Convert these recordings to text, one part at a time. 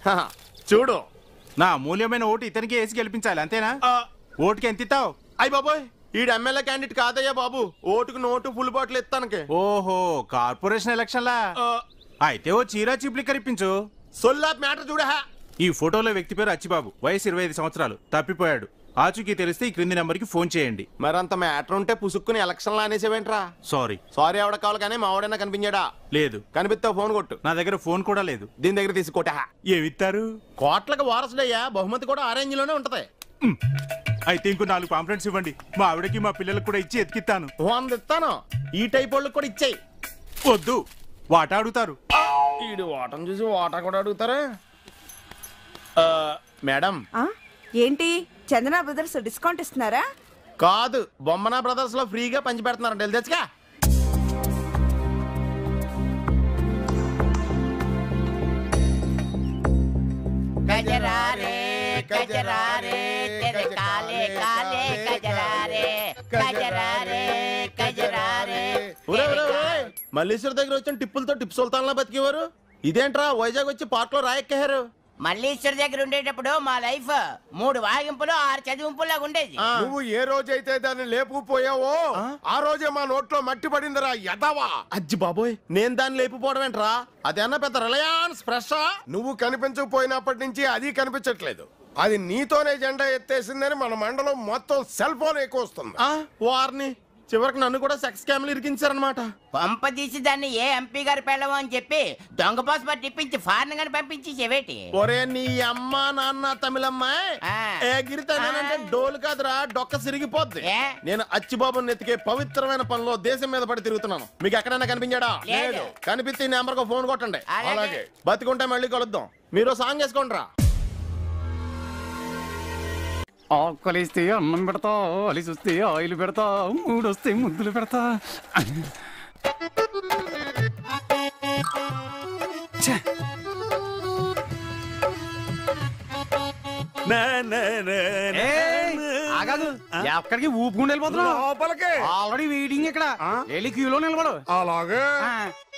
హ, చూడు నా అమూల్యమైన ఓటు ఇతనికి వేసి గెలిపించాలి అంతేనా ఆ, ఓటుకి ఎంత ఇస్తావు అయ్ బాబోయ్ ఈడు ఎమ్మెల్యే క్యాండిడేట్ కాదయ్యా బాబు ఓటుకు నోటు ఫుల్ బాటిల్ ఇస్తానికి ఓహో కార్పొరేషన్ ఎలక్షన్లా ఆ, అయితే ఓ చీర చీప్లిక్కర్ ఇప్పించు సొల్లా మ్యాటర్ చూడ ఈ ఫోటోలో వ్యక్తి పేరు అచ్చిబాబు వయసు ఇరవై ఐదు సంవత్సరాలు తప్పిపోయాడు ఆచూకీ తెలిస్తే ఈ క్రింది నెంబర్కి ఫోన్ చేయండి మరంత మ్యాటర్ ఉంటే పుసుక్కుని ఎలక్షన్లు అనేసేవేంట్రా సారీ సారీ ఎవడ కావాలి కానీ మా వాడైనా కనిపించాడా లేదు కనిపిస్తావు ఫోన్ కొట్టు నా దగ్గర ఫోన్ కూడా లేదు దీని దగ్గర తీసుకోట ఏమిస్తారు కోట్లకు వారసుడయ్యా బహుమతి కూడా ఆ రేంజ్ లోనే ఉంటది మ్. అయితే ఇంకో నాలుగు పాంప్లెట్స్ ఇవ్వండి మా ఆవిడకి మా పిల్లలకు కూడా ఇచ్చి ఎతికిస్తాను వంద ఇస్తాను ఈ టైప్ వాళ్ళకి కూడా ఇచ్చేయి వద్దు వాట అడుగుతారు ఈడు ఓటం చూసి ఓటా కూడా అడుగుతారా ఆ, మేడం ఆ? ఏంటి చందన బ్రదర్స్ డిస్కౌంట్ ఇస్తున్నారా కాదు బొమ్మనా బ్రదర్స్ లో ఫ్రీగా పంచి పెడుతున్నారంట వెళ్ళి తెచ్చుగా गजरारे गजरारे तेरे काले काले गजरारे गजरारे गजरारे ఒరే, ఒరే, ఒరే. మల్లీశ్వర్ దగ్గర వచ్చిన టిప్పులతో టిప్ సుల్తాన్లా బతికేవారు ఇదేంట్రా వైజాగ్ వచ్చి పార్క్ లో రాయెక్కారు మల్లీశ్వర్ దగ్గర ఉండేటప్పుడు మా లైఫ్ మూడు వాగింపులు ఆరు చదివింపులాగా ఉండేది ఆ. నువ్వు ఏ రోజైతే దాన్ని లేపుకుపోయావో ఆ రోజే మా నోట్లో మట్టి పడిందిరా ఎదవా అజ్జి బాబోయ్ నేను దాన్ని లేపుపోవడం ఏంట్రా అదేమన్నా పెద్ద రిలయన్స్ ఫ్రెష్ నువ్వు కనిపించకపోయినప్పటి నుంచి అది కనిపించట్లేదు అది నీతోనే జెండా ఎత్తేసిందని మన మండలం మొత్తం సెల్ ఫోన్ ఎక్కువ వస్తుంది వారిని చివరికి నన్ను కూడా సెక్స్ క్యామ్లు ఇరికించారనమాట పంప తీసి దాన్ని ఏ ఎంపీ గారు పెళ్ళము అని చెప్పి దొంగ పాస్పోర్ట్ ఇప్పించి ఫారెన్ గాని పంపించి చెవేటి ఒరే నీ అమ్మ నాన్న తమిళమ్మాయి ఆ. ఏ గిరితానంటే డోలు కాదురా డొక్క సిరిగిపోద్ది ఏ? నేను అచ్చిబాబుని ఎత్తికే పవిత్రమైన పనిలో దేశం మీద పడి తిరుగుతున్నాను మీకు ఎక్కడైనా కనిపించాడా లేదు. కనిపిస్తే ఈ నెంబర్ ఫోన్ కొట్టండి అలాగే. అలాగే బతికుంటే మళ్ళీ కలుద్దాం మీరు సాంగ్ వేసుకోండి రా ఆకలిస్తే అన్నం పెడతా అలిసి వస్తే ఆయిల్ పెడతా మూడొస్తే ముద్దులు పెడతా ఛే! ఏయ్, ఆగదు ఎక్కడికి ఊపుకుండా వెళ్ళిపోతున్నావు లోపలికి ఆల్రెడీ వెయిటింగ్ ఇక్కడ వెళ్ళి క్యూలో నిలబడు అలాగే ఆ,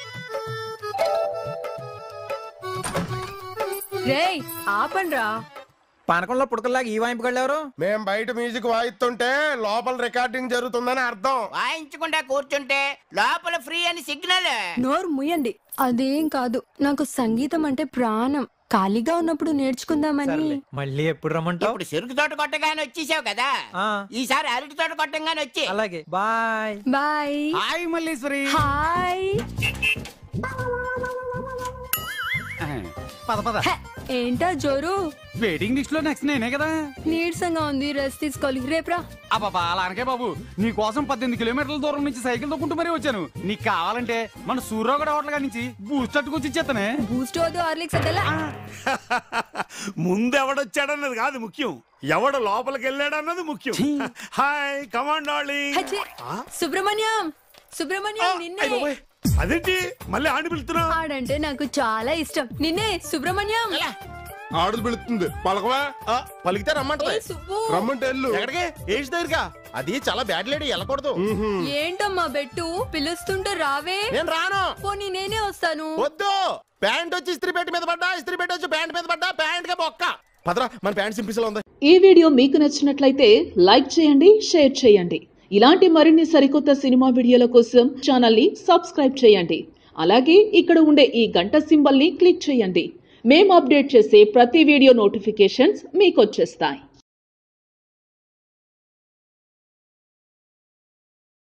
రేయ్ ఆపండ్రా పానకంలో పుడకల్లాగా ఈ వాయింపు ఎవరు మేం బయట మ్యూజిక్ వాయిస్తుంటే లోపల రికార్డింగ్ జరుగుతుందని అర్థం వాయించకుండా కూర్చుంటే లోపల ఫ్రీ అని సిగ్నల్ నోరు ముయ్యండి అదేం కాదు నాకు సంగీతం అంటే ప్రాణం ఖాళీగా ఉన్నప్పుడు నేర్చుకుందామని మళ్ళీ ఎప్పుడు రమ్మంటావు ఇప్పుడు చెరుకు తోట కొట్టగానే వచ్చేసావు కదా ఆ. ఈసారి అరటి తోట కొట్టంగానే వచ్చి అలాగే bye bye hi Malleswari hi పద పద హె, ఏంటా జోరు వెయిటింగ్ లిస్ట్ లో నెక్స్ట్ నేనే కదా నీరసంగా ఉంది రెస్ట్ తీసుకోవాలి రేపురా అబ్బాబా అలా అనకే బాబు నీ కోసం పద్దెనిమిది కిలోమీటర్ల దూరం నుంచి సైకిల్ తొక్కుంటూ మరీ వచ్చాను నీకు కావాలంటే మన సూర్యగడ హోటల్ నుంచి బూస్ట్ అట్టుకొచ్చి ఇచ్చేస్తానే బూస్ట్ వద్దు హార్లిక్స్ అద్దలా ముందు ఎవడొచ్చాడన్నది కాదు ముఖ్యం ఎవడు లోపలికి వెళ్ళాడన్నది ముఖ్యం హాయ్ కమాండ్ డార్లింగ్ హచ్చి. సుబ్రహ్మణ్యం సుబ్రహ్మణ్యం నిన్నే అదేంటి మళ్ళీ ఆడి పిలుతున్నా ఆడంటే నాకు చాలా ఇష్టం నిన్నే సుబ్రహ్మణ్యం ఆడది పెడుతుంది పలకవా ఆ, పలికితే రమ్మంటది ఏ సుబ్బు రమ్మంటే ఎల్లు ఎక్కడికి ఏజ్ దగ్గరగా అది చాలా బ్యాడ్ లేడీ వెళ్ళకూడదు ఏంటమ్మా బెట్టు పిలుస్తుంటే రావే నేను రాను పోనీ నేనే వస్తాను వద్దు ప్యాంట్ వచ్చి ఇస్త్రీ పెట్టి మీద పడ్డా ఇస్త్రీ పెట్టి వచ్చి ప్యాంట్ మీద పడ్డా ప్యాంట్ గా బొక్క పదరా మన ప్యాంట్ సింపిసలో ఉంది ఈ వీడియో మీకు నచ్చినట్లయితే లైక్ చేయండి షేర్ చేయండి ఇలాంటి మరిన్ని సరికొత్త సినిమా వీడియోల కోసం ఛానల్ని సబ్స్క్రైబ్ చేయండి అలాగే ఇక్కడ ఉండే ఈ గంట సింబల్ని క్లిక్ చేయండి మేము అప్డేట్ చేసే ప్రతి వీడియో నోటిఫికేషన్స్ మీకు వచ్చేస్తాయి